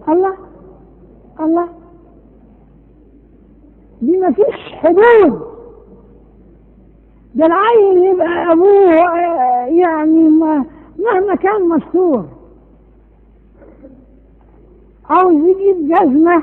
الله الله دي ما فيش حدود ده العيل يبقى ابوه آه، يعني ما مهما كان مستور عاوز يجيب جزمة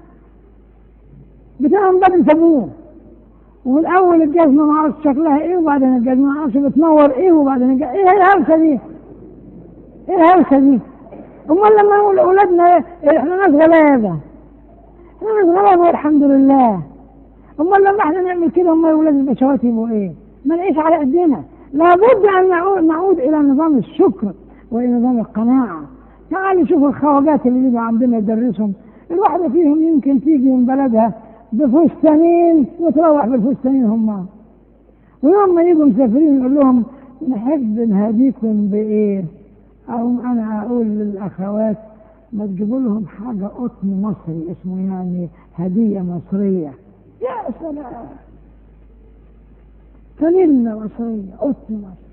بتبقى مبدل ابوه والاول الجزمة ما اعرفش شكلها ايه وبعدين الجزمة ما اعرفش بتنور ايه وبعدين الج... ايه الهوسة دي؟ ايه الهوسة دي؟ امال لما نقول اولادنا إيه؟ احنا ناس غلابة احنا ناس غلابة والحمد لله امال لما احنا نعمل كده امال اولاد البشوات يبقوا ايه؟ ما نعيش على قدنا لابد ان نعود, نعود الى نظام الشكر والى نظام القناعة تعالوا شوفوا الخواجات اللي بيبقوا عندنا يدرسهم الواحدة فيهم يمكن تيجي من بلدها بفستانين وتروح بالفستانين هم ويوم ما يجوا مسافرين يقول لهم نحب نهديكم بايه؟ او انا اقول للاخوات ما تجيبوا لهم حاجه قطن مصري اسمه يعني هديه مصريه يا سلام فانيلا مصريه قطن مصري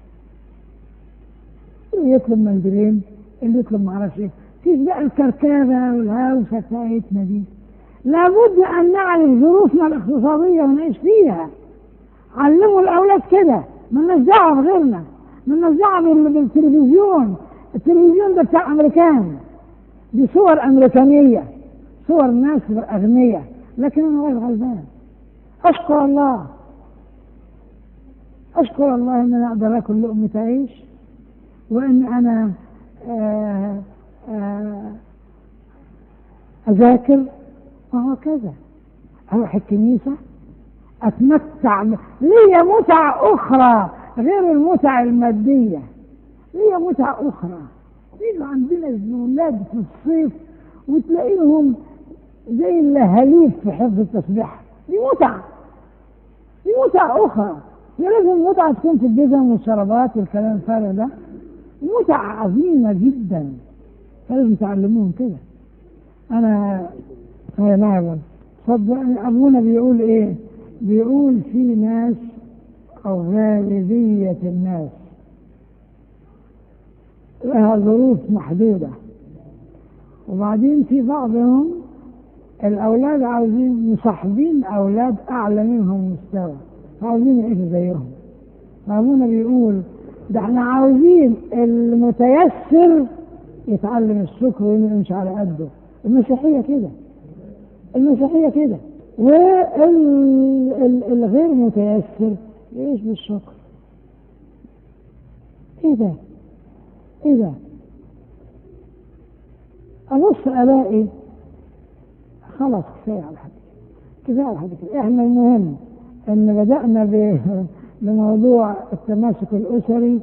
اللي يطلب منديلين اللي يطلب معرفش ايه فيش بقى الكركبه والهوسه بتاعتنا دي لابد ان نعرف ظروفنا الاقتصاديه ونعيش فيها علموا الاولاد كده مالناش دعوه بغيرنا مالناش دعوه بالتلفزيون التلفزيون ده بتاع امريكان دي صور امريكانيه صور ناس اغنياء لكن انا راجل غلبان اشكر الله اشكر الله ان انا اقدر اكل لقمه عيش وان انا آآ آآ اذاكر وهكذا اروح الكنيسه اتمتع لي متع اخرى غير المتع الماديه لي متع اخرى يجوا عندنا الاولاد في الصيف وتلاقيهم زي اللهاليب في حفظ التسبيح دي متعه دي متعه اخرى يا لازم المتعه تكون في الجزم والشرابات والكلام الفارغ ده متعه عظيمه جدا فلازم تعلموهم كده انا يا نعم صدقني ابونا بيقول ايه بيقول في ناس او غالبيه الناس لها ظروف محدودة وبعدين في بعضهم الأولاد عاوزين مصاحبين أولاد أعلى منهم مستوى عاوزين يعيشوا زيهم فأبونا بيقول ده احنا عاوزين المتيسر يتعلم الشكر ويمشي على قده المسيحية كده المسيحية كده والغير متيسر يعيش بالشكر ايه ده ايه ده ابص الاقي خلاص كفايه على حد كفايه على حد كده احنا المهم ان بدانا بموضوع التماسك الاسري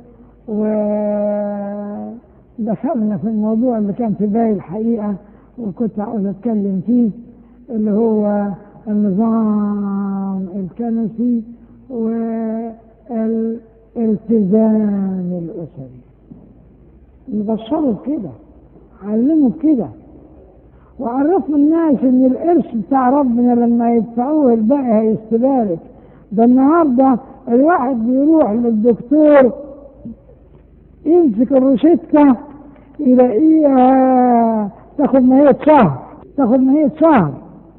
ودخلنا في الموضوع اللي كان في بالي الحقيقه وكنت عاوز اتكلم فيه اللي هو النظام الكنسي والالتزام الاسري نبشره بكده علمه بكده وعرفوا الناس ان القرش بتاع ربنا لما يدفعوه الباقي هيستبارك ده النهارده الواحد بيروح للدكتور يمسك الروشتة يلاقيها تاخد ماهية شهر تاخد ماهية شهر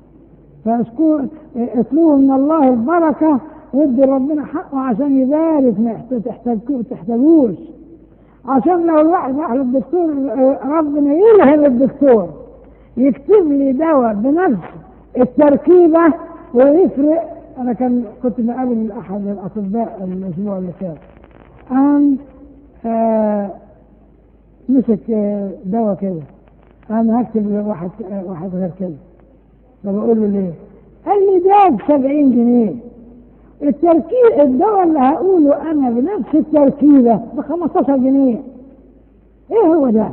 فاطلبوا من الله البركة وادي ربنا حقه عشان يبارك ما تحتاجوش عشان لو الواحد راح للدكتور ربنا يلهم الدكتور يكتب لي دواء بنفس التركيبة ويفرق أنا كان كنت مقابل أحد الأطباء الأسبوع اللي فات قام آه مسك آه دواء كده أنا هكتب واحد آه واحد غير كده فبقول له ليه؟ قال لي ده ب 70 جنيه التركيب الدواء اللي هقوله انا بنفس التركيبه ب 15 جنيه ايه هو ده؟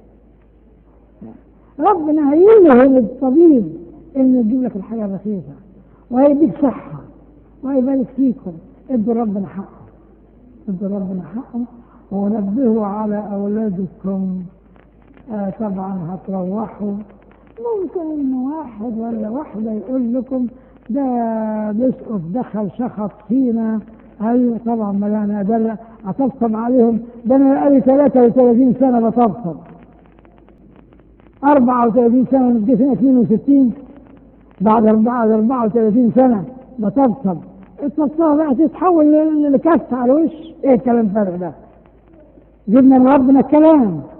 ربنا هيلهم الطبيب انه يجيب لك الحاجه رخيصه وهيديك صحه وهيبارك فيكم ادوا ربنا حقه ادوا ربنا حقه ونبهوا على اولادكم آه طبعا هتروحوا ممكن ان واحد ولا واحده يقول لكم ده بيسقط دخل شخص فينا ايوه طبعا ما انا ده اطبطب عليهم ده انا بقالي 33 سنه بطبطب 34 سنة نبقى 62 بعد 34 سنة بطبطب الطبطبة بقى تتحول لكف على الوش ايه الكلام الفارغ ده جبنا من ربنا الكلام